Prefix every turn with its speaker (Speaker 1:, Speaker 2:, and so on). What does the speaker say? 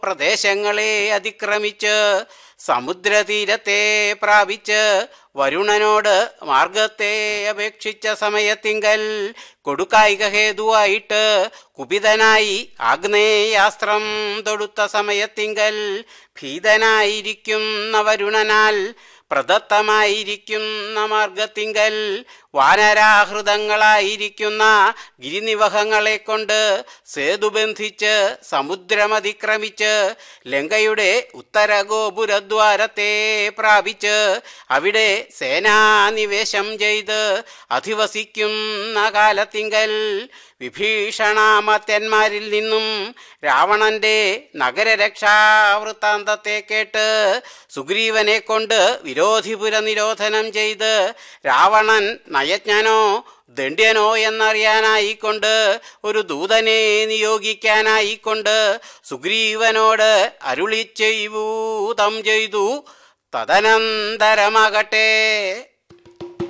Speaker 1: പ്രദേശങ്ങളെ അതിക്രമിച്ച് സമുദ്രതീരത്തെ പ്രാപിച്ച് വരുണനോട് മാർഗത്തെ അപേക്ഷിച്ച സമയത്തിങ്കൽ കൊടുക്കായിക ഹേതുവായിട്ട് കുപിതനായി ആഗ്നേയാസ്ത്രം തൊടുത്ത സമയത്തിങ്കൽ ഭീതനായിരിക്കുന്ന വരുണനാൽ പ്രദത്തമായിരിക്കുന്ന മാർഗത്തിങ്കൽ വാനരാഹൃതങ്ങളായിരിക്കുന്ന ഗിരിനിവഹങ്ങളെ കൊണ്ട് സേതുബന്ധിച്ച് സമുദ്രമതിക്രമിച്ച് ലങ്കയുടെ ഉത്തര ഗോപുരദ്വാരത്തെ പ്രാപിച്ച് അവിടെ സേനാനിവേശം ചെയ്ത് അധിവസിക്കുന്ന കാലത്തിങ്കൽ വിഭീഷണാമത്യന്മാരിൽ നിന്നും രാവണന്റെ നഗരരക്ഷാവൃത്താന്തത്തെ കേട്ട് സുഗ്രീവനെ കൊണ്ട് വിരോധിപുര നിരോധനം ചെയ്ത് രാവണൻ നയജ്ഞനോ ദണ്ഡ്യനോ എന്നറിയാനായിക്കൊണ്ട് ഒരു ദൂതനെ നിയോഗിക്കാനായിക്കൊണ്ട് സുഗ്രീവനോട് അരുളി ചെയ്യൂതം ചെയ്തു തദനന്തരമാകട്ടെ